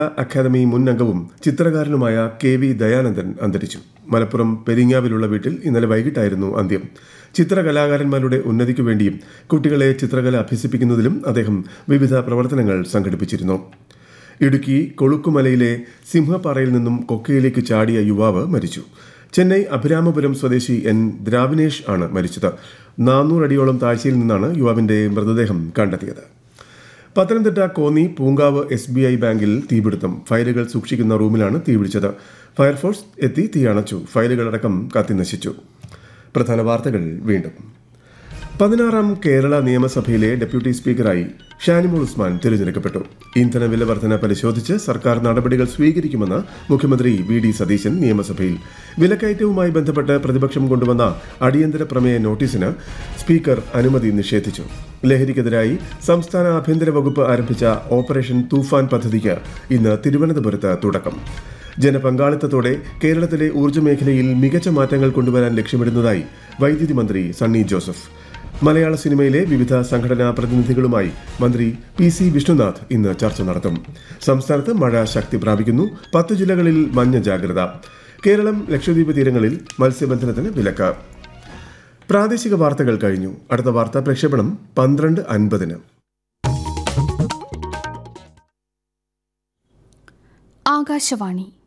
academy മുൻ അംഗവും ചിത്രകാരനുമായ K V Dayanandan അന്തരിച്ചു മലപ്പുറം പെരിങ്ങാവിലുള്ള വീട്ടിൽ ഇന്നലെ വൈകിട്ടായിരുന്നു അന്ത്യം ചിത്രകലാകാരന്മാരുടെ ഉന്നതിക്കു വേണ്ടിയും കുട്ടികളെ ചിത്രകല അഭ്യസിപ്പിക്കുന്നതിലും അദ്ദേഹം വിവിധ പ്രവർത്തനങ്ങൾ സംഘടിപ്പിച്ചിരുന്നു ഇടുക്കി കൊളുക്കുമലയിലെ സിംഹപ്പാറയിൽ നിന്നും കൊക്കയിലേക്ക് ചാടിയ യുവാവ് മരിച്ചു ചെന്നൈ അഭിരാമപുരം സ്വദേശി എൻ ദ്രാവിനേഷ് ആണ് മരിച്ചത് നാനൂറടിയോളം താഴ്ചയിൽ നിന്നാണ് യുവാവിന്റെ മൃതദേഹം കണ്ടെത്തിയത് Pathanamthitta Konni Poonkavu S B I ബാങ്കിൽ തീപിടുത്തം ഫയലുകൾ സൂക്ഷിക്കുന്ന റൂമിലാണ് തീപിടിച്ചത് ഫയർഫോഴ്സ് എത്തി തീയണച്ചു ഫയലുകളടക്കം കത്തിനശിച്ചു പ്രധാന വാർത്തകൾ വീണ്ടും പതിനാറാം കേരള നിയമസഭയിലെ ഡെപ്യൂട്ടി സ്പീക്കറായി ഷാനിമോൾ ഉസ്മാൻ തിരഞ്ഞെടുക്കപ്പെട്ടു ഇന്ധന വില വർധന പരിശോധിച്ച് സർക്കാർ നടപടികൾ സ്വീകരിക്കുമെന്ന് മുഖ്യമന്ത്രി വി ഡി സതീശൻ നിയമസഭയിൽ വിലക്കയറ്റവുമായി ബന്ധപ്പെട്ട് പ്രതിപക്ഷം കൊണ്ടുവന്ന അടിയന്തര പ്രമേയ നോട്ടീസിന് സ്പീക്കർ അനുമതി നിഷേധിച്ചു ലഹരിക്കെതിരായി സംസ്ഥാന ആഭ്യന്തര വകുപ്പ് ആരംഭിച്ച ഓപ്പറേഷൻ തൂഫാൻ പദ്ധതിക്ക് ഇന്ന് തിരുവനന്തപുരത്ത് തുടക്കം ജനപങ്കാളിത്തത്തോടെ കേരളത്തിലെ ഊർജ്ജ മേഖലയിൽ മികച്ച മാറ്റങ്ങൾ കൊണ്ടുവരാൻ ലക്ഷ്യമിടുന്നതായി വൈദ്യുതി മന്ത്രി സണ്ണി ജോസഫ് മലയാള സിനിമയിലെ വിവിധ സംഘടനാ പ്രതിനിധികളുമായി മന്ത്രി പി സി വിഷ്ണുനാഥ് ഇന്ന് ചർച്ച നടത്തും സംസ്ഥാനത്ത് മഴ ശക്തി പ്രാപിക്കുന്നു പത്ത് ജില്ലകളിൽ മഞ്ഞ ജാഗ്രത കേരളം ലക്ഷദ്വീപ് തീരങ്ങളിൽ മത്സ്യബന്ധനത്തിന് വിലക്ക് പ്രാദേശിക വാർത്തകൾ കഴിഞ്ഞു അടുത്ത വാർത്താ പ്രക്ഷേപണം പന്ത്രണ്ട് അൻപതിന് ആകാശവാണി